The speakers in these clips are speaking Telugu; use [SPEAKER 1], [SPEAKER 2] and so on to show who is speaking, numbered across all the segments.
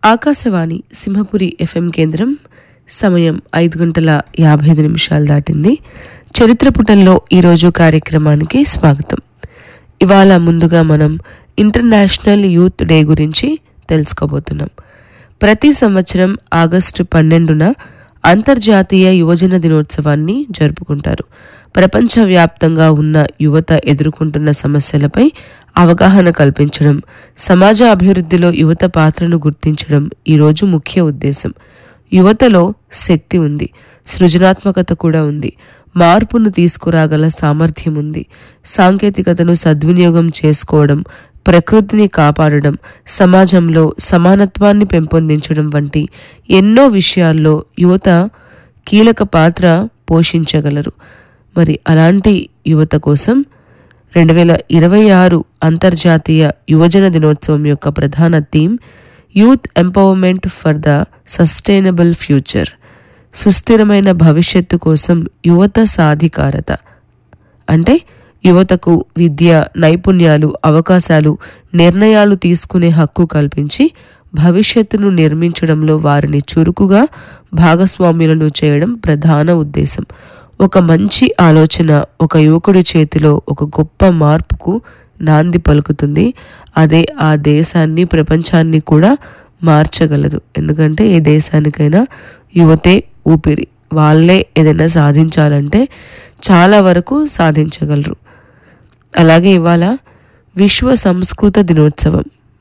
[SPEAKER 1] ఆకాశవాణి సింహపురి ఎఫ్ఎం కేంద్రం సమయం ఐదు గంటల యాభై ఐదు నిమిషాలు దాటింది చరిత్ర పుటల్లో ఈరోజు కార్యక్రమానికి స్వాగతం ఇవాళ ముందుగా మనం ఇంటర్నేషనల్ యూత్ డే గురించి తెలుసుకోబోతున్నాం ప్రతి సంవత్సరం ఆగస్టు పన్నెండున అంతర్జాతీయ యువజన దినోత్సవాన్ని జరుపుకుంటారు ప్రపంచవ్యాప్తంగా ఉన్న యువత ఎదుర్కొంటున్న సమస్యలపై అవగాహన కల్పించడం సమాజ అభివృద్ధిలో యువత పాత్రను గుర్తించడం ఈరోజు ముఖ్య ఉద్దేశం యువతలో శక్తి ఉంది సృజనాత్మకత కూడా ఉంది మార్పును తీసుకురాగల సామర్థ్యం ఉంది సాంకేతికతను సద్వినియోగం చేసుకోవడం ప్రకృతిని కాపాడడం సమాజంలో సమానత్వాన్ని పెంపొందించడం వంటి ఎన్నో విషయాల్లో యువత కీలక పాత్ర పోషించగలరు మరి అలాంటి యువత కోసం రెండు వేల ఇరవై ఆరు అంతర్జాతీయ యువజన దినోత్సవం యొక్క ప్రధాన theme youth empowerment for the sustainable future సుస్థిరమైన భవిష్యత్తు కోసం యువత సాధికారత అంటే యువతకు విద్య నైపుణ్యాలు అవకాశాలు నిర్ణయాలు తీసుకునే హక్కు కల్పించి భవిష్యత్తును నిర్మించడంలో వారిని చురుకుగా భాగస్వాములను చేయడం ప్రధాన ఉద్దేశం ఒక మంచి ఆలోచన ఒక యువకుడి చేతిలో ఒక గొప్ప మార్పుకు నాంది పలుకుతుంది అదే ఆ దేశాన్ని ప్రపంచాన్ని కూడా మార్చగలదు ఎందుకంటే ఏ దేశానికైనా యువతే ఊపిరి వాళ్ళే ఏదైనా సాధించాలంటే చాలా వరకు సాధించగలరు అలాగే ఇవాళ విశ్వ సంస్కృత దినోత్సవం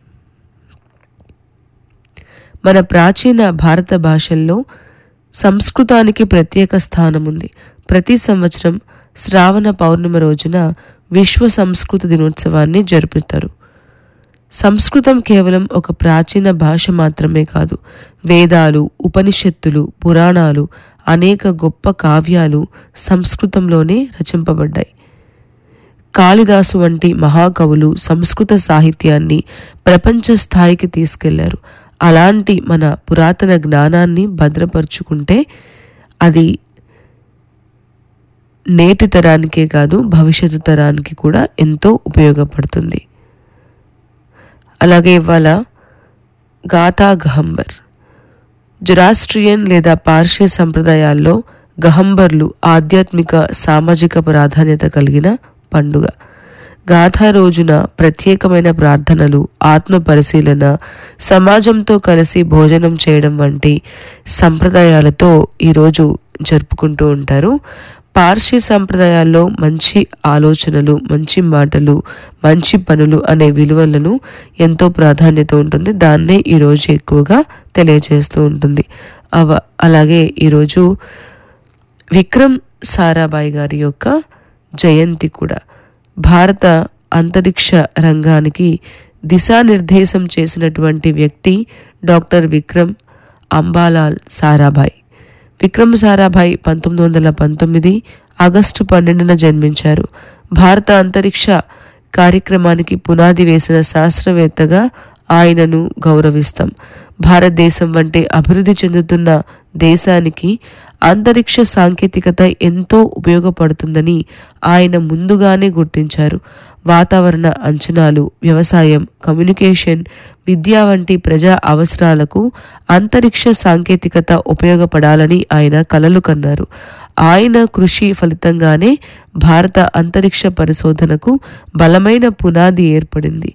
[SPEAKER 1] మన ప్రాచీన భారత భాషల్లో సంస్కృతానికి ప్రత్యేక స్థానం ఉంది ప్రతి సంవత్సరం శ్రావణ పౌర్ణమి రోజున విశ్వ సంస్కృత దినోత్సవాన్ని జరుపుతారు సంస్కృతం కేవలం ఒక ప్రాచీన భాష మాత్రమే కాదు వేదాలు ఉపనిషత్తులు పురాణాలు అనేక గొప్ప కావ్యాలు సంస్కృతంలోనే రచింపబడ్డాయి కాళిదాసు వంటి మహాకవులు సంస్కృత సాహిత్యాన్ని ప్రపంచ స్థాయికి తీసుకెళ్లారు అలాంటి మన పురాతన జ్ఞానాన్ని భద్రపరుచుకుంటే అది నేటి తరానికే కాదు భవిష్యత్తు తరానికి కూడా ఎంతో ఉపయోగపడుతుంది అలాగే ఇవాళ గాథా గహంబర్ జొరాస్ట్రియన్ లేదా పార్షియ సంప్రదాయాల్లో గహంబర్లు ఆధ్యాత్మిక సామాజిక ప్రాధాన్యత కలిగిన పండుగ గాథా రోజున ప్రత్యేకమైన ప్రార్థనలు ఆత్మ పరిశీలన సమాజంతో కలిసి భోజనం చేయడం వంటి సంప్రదాయాలతో ఈరోజు జరుపుకుంటూ ఉంటారు పార్సీ సంప్రదాయాల్లో మంచి ఆలోచనలు మంచి మాటలు మంచి పనులు అనే విలువలను ఎంతో ప్రాధాన్యత ఉంటుంది దాన్నే ఈరోజు ఎక్కువగా తెలియజేస్తూ ఉంటుంది అవ అలాగే ఈరోజు విక్రమ్ సారాభాయ్ గారి యొక్క జయంతి కూడా భారత అంతరిక్ష రంగానికి దిశానిర్దేశం చేసినటువంటి వ్యక్తి డాక్టర్ విక్రమ్ అంబాలాల్ సారాభాయ్ విక్రమ్ సారాభాయ్ పంతొమ్మిది వందల పంతొమ్మిది ఆగస్టు పన్నెండున జన్మించారు భారత అంతరిక్ష కార్యక్రమానికి పునాది వేసిన శాస్త్రవేత్తగా ఆయనను గౌరవిస్తాం భారతదేశం వంటి అభివృద్ధి చెందుతున్న దేశానికి అంతరిక్ష సాంకేతికత ఎంతో ఉపయోగపడుతుందని ఆయన ముందుగానే గుర్తించారు వాతావరణ అంచనాలు వ్యవసాయం కమ్యూనికేషన్ విద్య వంటి ప్రజా అవసరాలకు అంతరిక్ష సాంకేతికత ఉపయోగపడాలని ఆయన కలలు కన్నారు ఆయన కృషి ఫలితంగానే భారత అంతరిక్ష పరిశోధనకు బలమైన పునాది ఏర్పడింది